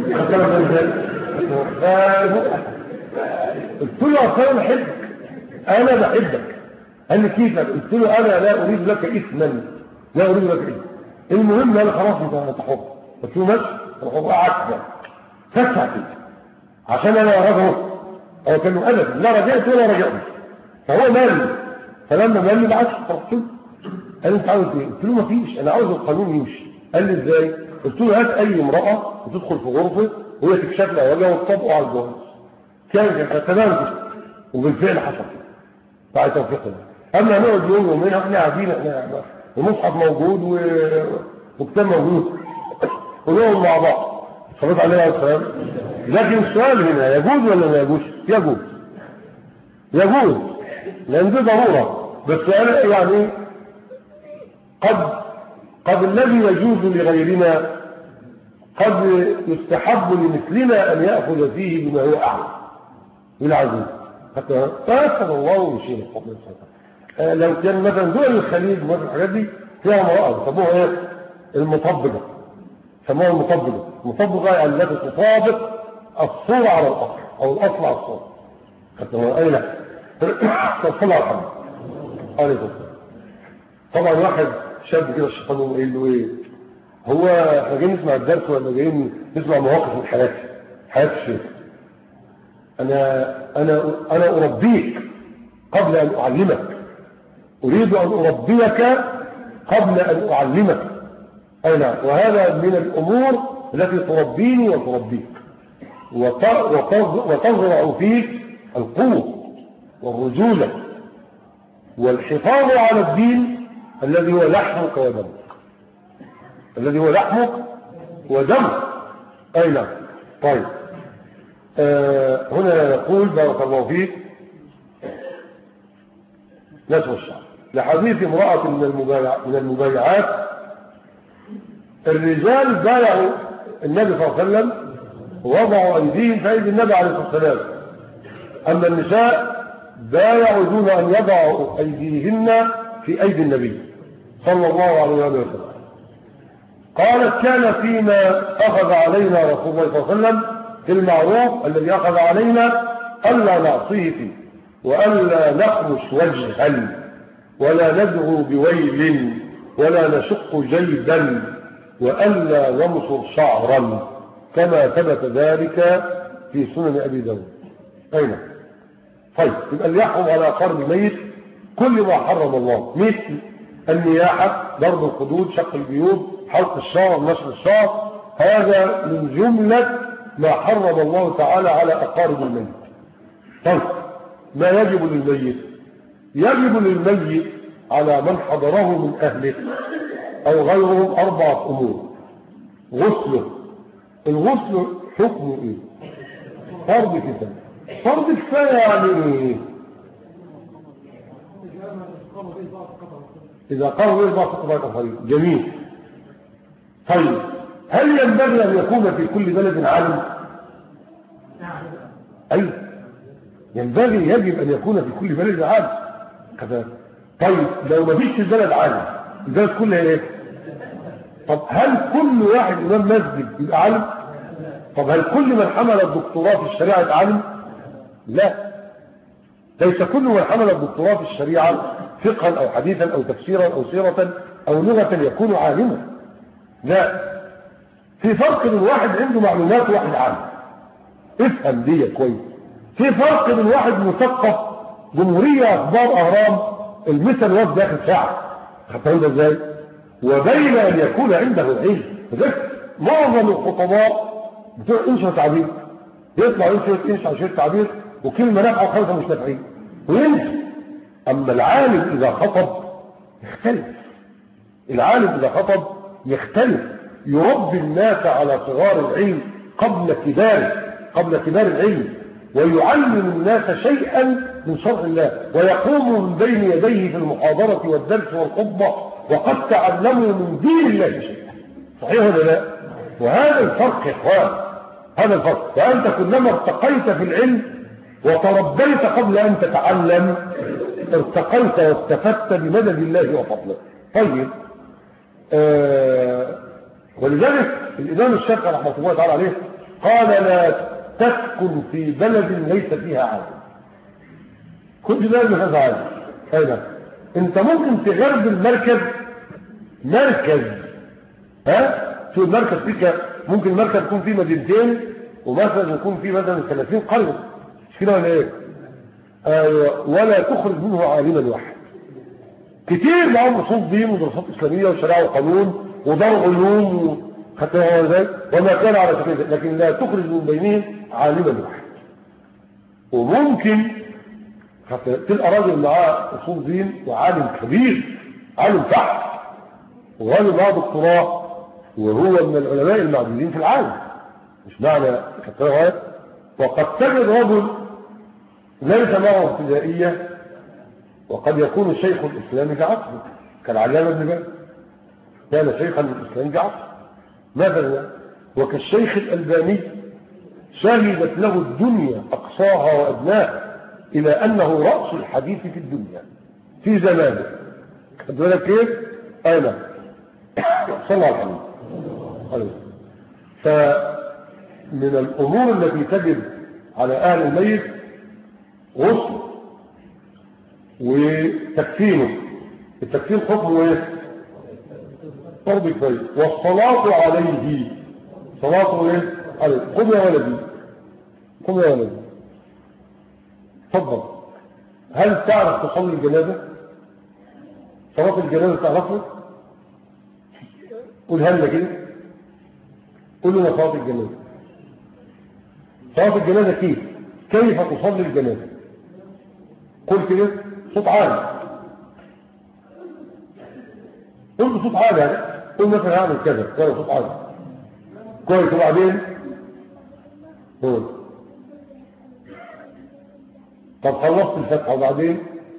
قلت له اصل انا بحبك انا بحبك قال لي كيف قلت له انا لا اريد لك اثما لا اريد لك اثما المهم انا خلاص انت حر قلت له ماشي روح قعدت فتح كده عشان انا راجعه هو كان ابدا لا رجعت ولا رجعت فهو مال فلما مال لي بعت قلت له قال انت عاوز ايه قلت له ما فيش انا عاوز القانون يمشي قال لي ازاي قلت له هات اي امراه وتدخل في غرفه وهي تكشف لها وجهها وتطبقه على الجواز كان تمام كده وبالفعل حصل بعد توفيق الله اما نقعد يوم يومين احنا قاعدين احنا المصحف موجود و... وكتاب موجود ونقعد مع بعض صليت عليه السلام لكن السؤال هنا يجوز ولا ما يجوز يجوز يجوز لان دي ضروره بس انا يعني قد قد الذي يجوز لغيرنا قد يستحب لمثلنا أن يأخذ فيه بما هو أعلى بالعزيز حتى فأسأل الله من شيء الفضل آه لو كان مثلا دول الخليج مثلا الحاجات دي فيها امرأة يسموها ايه المطبقة يسموها المطبقة المطبقة يعني التي تطابق الصورة على الأصل أو الأصل على الصورة حتى هو أي لا تصلى على الحمد عليه الصلاة طبعا واحد شاب كده الشيطان يقول قايل له ايه هو احنا جايين نسمع الدرس ولا جايين نسمع مواقف من حياتي حياة الشيخ انا انا انا اربيك قبل ان اعلمك اريد ان اربيك قبل ان اعلمك اي نعم وهذا من الامور التي تربيني وتربيك وتزرع فيك القوه والرجوله والحفاظ على الدين الذي هو لحمك ودمك الذي هو لحمك ودمك أي نعم طيب آه هنا نقول بارك الله فيك نسو الشعر لحديث امرأة من, المبايع من المبايعات الرجال بايعوا النبي صلى الله عليه وسلم ووضعوا أيديهم في أيدي النبي عليه الصلاة والسلام أما النساء بايعوا دون أن يضعوا أيديهن في أيدي النبي صلى الله عليه وسلم قالت كان فيما أخذ علينا رسول الله صلى الله عليه وسلم في المعروف الذي أخذ علينا ألا نعصيه فيه وألا نخمش وجها ولا ندعو بويل ولا نشق جيدا وألا نمصر شعرا كما ثبت ذلك في سنن أبي داود أين طيب يبقى اللي يحرم على قرن الميت كل ما حرم الله مثل النياحة ضرب الخدود شق الجيوب حلق الشعر نشر الشعر هذا من جملة ما حرم الله تعالى على أقارب الميت طيب ما يجب للميت يجب للميت على من حضره من أهله أو غيرهم أربعة أمور غسله الغسل حكمه إيه فرض كفاية فرض كفاية يعني إيه إذا قاموا به بعض قضاء الآخرين جميل طيب هل ينبغي أن يكون في كل بلد عالم أي ينبغي يجب أن يكون في كل بلد عالم كذا طيب لو ما فيش في البلد عالم البلد كلها ايه طب هل كل واحد إمام مسجد يبقى عالم طب هل كل من حمل الدكتوراه في الشريعة عالم لا ليس كل من حمل الدكتوراه في الشريعة فقها أو حديثا أو تفسيرا أو سيرة أو لغة يكون عالما لا في فرق بين واحد عنده معلومات وواحد عالم افهم دي كويس في فرق بين واحد مثقف جمهورية أخبار أهرام المثل وقت داخل ساعة خدتها ده ازاي وبين أن يكون عنده علم فذلك معظم الخطباء بتوع انشاء تعبير يطلع ينشر انشاء شيء تعبير وكلمة نافعة وخمسة مش نافعين وينسى أما العالم إذا خطب يختلف العالم إذا خطب يختلف يربي الناس على صغار العلم قبل كباره قبل كبار العلم ويعلم الناس شيئا من شرع الله ويقوم من بين يديه في المحاضرة والدرس والخطبة وقد تعلموا من دين الله شيئا صحيح ولا لا وهذا الفرق يا اخوان هذا الفرق فأنت كلما ارتقيت في العلم وتربيت قبل أن تتعلم ارتقيت واستفدت بمدد الله وفضله طيب آه ولذلك الإمام الشافعي رحمه الله تعالى عليه قال لا تسكن في بلد ليس فيها عالم كنت بلد ما فيها عالم أين انت ممكن تغرب المركز مركز ها شو المركز فيك ممكن المركز يكون فيه مدينتين ومركز يكون فيه مثلا 30 قرية مش كده ولا ايه ايوه ولا تخرج منه عالما واحد كتير معاهم اصول دين ودراسات اسلاميه وشريعه وقانون ودار علوم خدتها ازاي وما كان على سبيل لكن لا تخرج من بينهم عالما واحد وممكن حتى تلقى راجل معاه اصول دين وعالم كبير عالم تحت وراجل معاه دكتوراه وهو من العلماء المعدودين في العالم مش معنى خدتها وقد تجد رجل ليس معه ابتدائيه وقد يكون الشيخ الاسلامي في عصره كالعلامه ابن باز كان شيخا للاسلام في عصره مثلا وكالشيخ الألباني شهدت له الدنيا أقصاها وأدناها إلى أنه رأس الحديث في الدنيا في زمانه خد بالك كيف؟ أنا صلى على الحديث أيوه. فمن الأمور التي تجب على أهل الميت غسل وتكفينه التكفين حكمه ايه؟ فرض كفاية والصلاة عليه صلاة ايه عليه قم يا ولدي قم يا ولدي تفضل هل تعرف تصلي الجنازة صلاة الجنازة تعرفها قولها لنا كده قول لنا صلاة الجنازة صلاة الجنازة كيف كيف تصلي الجنازة قل كده صوت عالي قل بصوت عالي يعني قل مثلا هعمل كذا كذا صوت عالي كويس وبعدين قول طب خلصت الفتحة وبعدين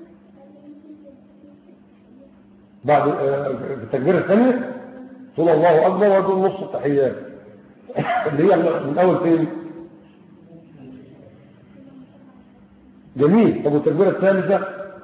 بعد آه، في التكبيرة الثانية تقول الله أكبر وتقول نص التحيات اللي هي من أول فين جميل طب والتكبيرة الثالثة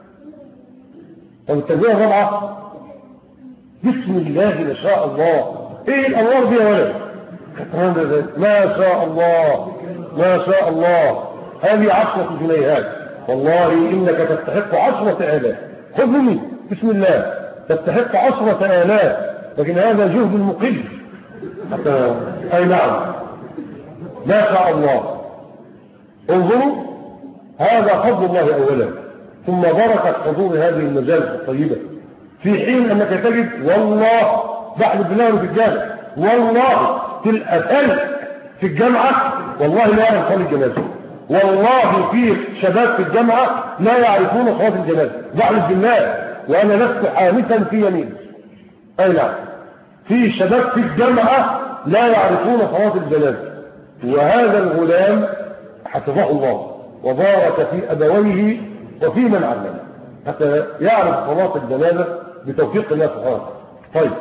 طب التكبيرة الرابعة بسم الله ما شاء الله ايه الانوار دي يا ولد ما شاء الله ما شاء الله هذه عشرة جنيهات والله انك تستحق عشرة الاف خذ مني بسم الله تستحق عشرة الاف لكن هذا جهد مقل حتى اي نعم ما شاء الله انظروا هذا فضل الله اولا ثم بركة حضور هذه المجالس الطيبة في حين انك تجد والله بعد بالله في الجامع والله تلقى فرق في الجامعة والله لا يعرف صلاة الجنازة والله في شباب في الجامعة لا يعرفون صلاة الجنازة بعد بالله وانا لست حانثا في يمين اي نعم في شباب في الجامعة لا يعرفون صلاة الجنازة وهذا الغلام حفظه الله وبارك في أبويه وفي من علمه حتى يعرف صلاة الجنازة بتوفيق الله سبحانه طيب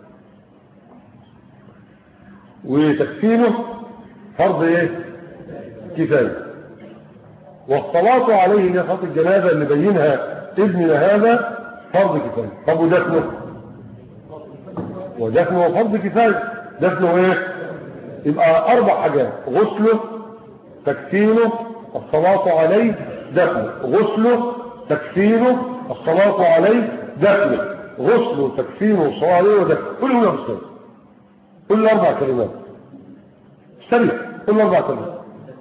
وتكفينه فرض ايه كفاية والصلاة عليه اللي صلاة الجنازة اللي بينها ابننا هذا فرض كفاية طب ودفنه ودفنه فرض كفاية دفنه ايه يبقى أربع حاجات غسله تكفينه الصلاة عليه دفنه غسله تكفينه الصلاة عليه دفنه غسله تكفينه الصلاة عليه ودفنه كل هنا أستاذ كل أربع كلمات استريح كل أربع كلمات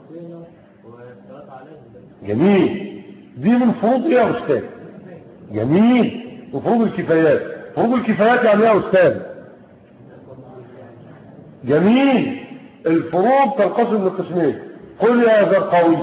جميل دي من فروض ايه يا أستاذ جميل من فروض الكفايات فروض الكفايات يعني ايه يا أستاذ جميل الفروض تنقسم لقسمين قل يا ذا القوي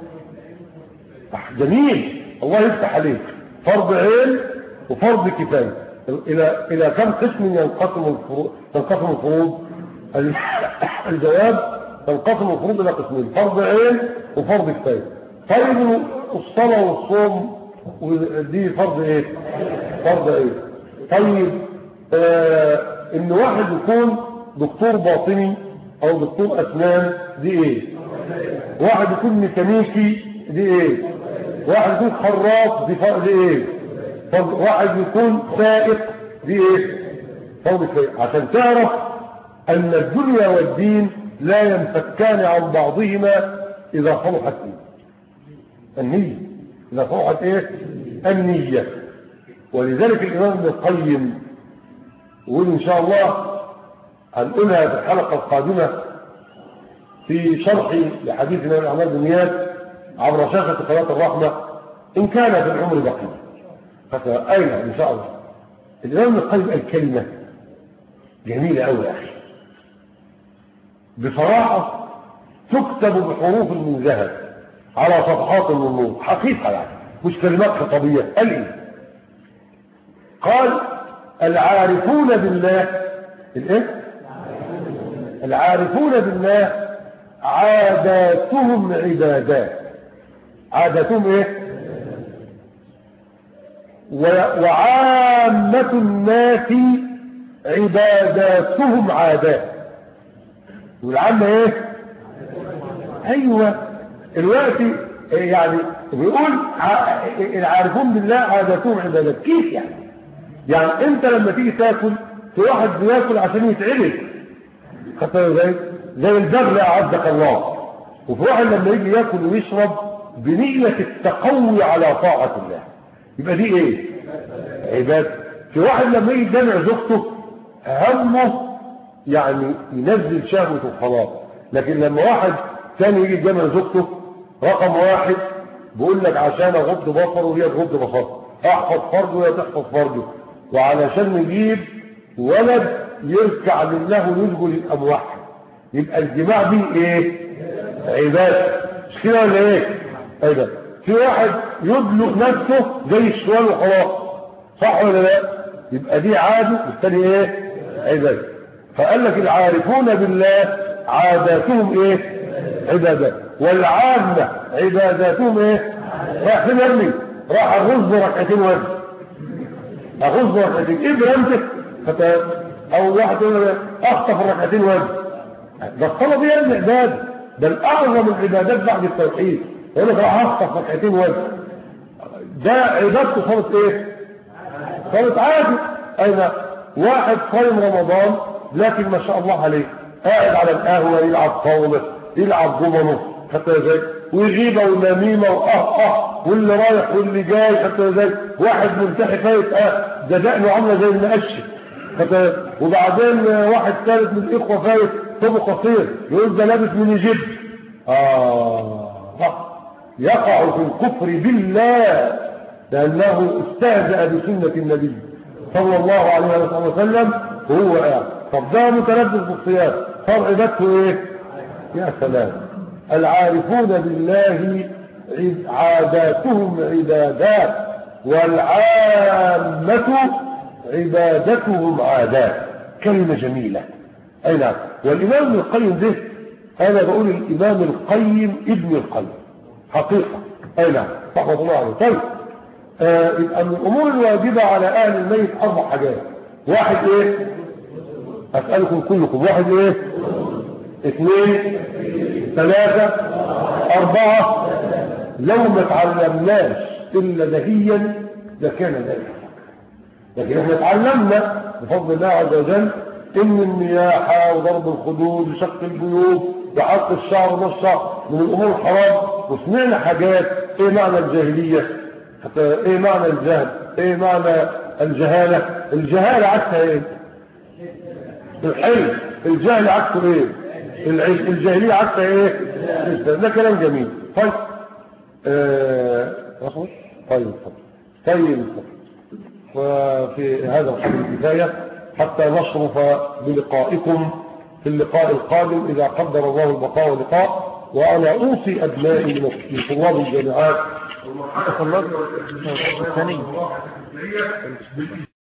جميل الله يفتح عليك فرض عين وفرض كفايه الى الى كم قسم ينقسم الفروض تنقسم الفروض الجواب تنقسم الفروض الى قسمين فرض عين وفرض كفايه طيب الصلاه والصوم ودي فرض ايه فرض ايه طيب آه ان واحد يكون دكتور باطني او دكتور اسنان دي ايه واحد يكون ميكانيكي دي ايه واحد يكون خراط دي فرق دي ايه فرق واحد يكون سائق دي ايه فرق ايه عشان تعرف ان الدنيا والدين لا ينفكان عن بعضهما اذا صلحت ايه النية اذا صلحت ايه النية ولذلك الامام ابن القيم يقول ان شاء الله هنقولها في الحلقة القادمة في شرح لحديث النبي الأعمال بالنيات عبر شاشة قناة الرحمة إن كان في العمر بقية فأين إن شاء الله الإمام ابن القيم الكلمة جميلة أوي يا أخي بصراحة تكتب بحروف من ذهب على صفحات من نور حقيقة يعني مش كلمات خطابية قال إيه قال العارفون بالله الايه العارفون بالله عاداتهم عبادات عاداتهم ايه وعامة الناس عباداتهم عادات والعامة ايه ايوه الوقت يعني بيقول العارفون بالله عاداتهم عبادات كيف يعني يعني انت لما تيجي تاكل في واحد بياكل عشان يتعبك خدت زي زي البغل اعزك الله وفي واحد لما يجي ياكل ويشرب بنية التقوي على طاعة الله يبقى دي ايه عبادة في واحد لما يجي جامع زوجته همه يعني ينزل شهوته وخلاص لكن لما واحد ثاني يجي جامع زوجته رقم واحد بيقول لك عشان اغض بصره وهي تغض بصره احفظ فرجه وهي تحفظ فرجه وعلشان نجيب ولد يركع لله ويسجد يبقى موحد يبقى الجماع دي ايه عباده مش كده ولا ايه عباده في واحد يدلق نفسه زي الشوال وخلاص صح ولا لا يبقى دي عاده والثاني ايه عباده فقال لك العارفون بالله عاداتهم ايه عبادات والعامه عباداتهم ايه راح فين يا ابني راح اغز ركعتين وجه اغز ركعتين ايه برمتك او واحد يقول اخطف الركعتين وجه ده الصلاه دي ابن عباده بل اعظم العبادات بعد التوحيد يقول لك راح اخطف ركعتين وجه ده عبادته صلاه ايه صلاه عادي اين واحد صايم رمضان لكن ما شاء الله عليه قاعد على القهوه يلعب طاوله يلعب ضمنه حتى زي ويغيبه ونميمه واه اه واللي رايح واللي جاي حتى زي واحد منتحي فايت اه ده دقنه عامله زي المقشه وبعدين واحد ثالث من الاخوه فايت ثوبه قصير يقول ده لابس من يجيب اه يقع في الكفر بالله لانه استهزأ بسنه النبي صلى الله عليه وسلم وهو قاعد طب ده متلبس بالصيام صار عبادته ايه يا سلام العارفون بالله عاداتهم عبادات والعامة عبادتهم عادات كلمة جميلة أي نعم والإمام ابن القيم ده أنا بقول الإمام القيم ابن القيم حقيقة أي نعم رحمة الله عليه طيب آه يبقى من الأمور الواجبة على أهل الميت أربع حاجات واحد إيه أسألكم كلكم واحد إيه اثنين ثلاثة أربعة لو ما تعلمناش إلا دهيا لكان ذلك لكن احنا تعلمنا بفضل الله عز وجل ان النياحة وضرب الخدود وشق الجيوب وحلق الشعر ونص من الامور الحرام وسمعنا حاجات ايه معنى الجاهلية حتى ايه معنى الجهل ايه معنى الجهالة الجهالة عكسها ايه الحلم الجهل عكسه ايه العلم الجاهلية عكسها ايه ده كلام جميل طيب آه أخوش طيب طيب وفي هذا الحديث الكفاية حتى نشرف بلقائكم في اللقاء القادم إذا قدر الله البقاء واللقاء وأنا أوصي أبنائي من طلاب الجامعات الثاني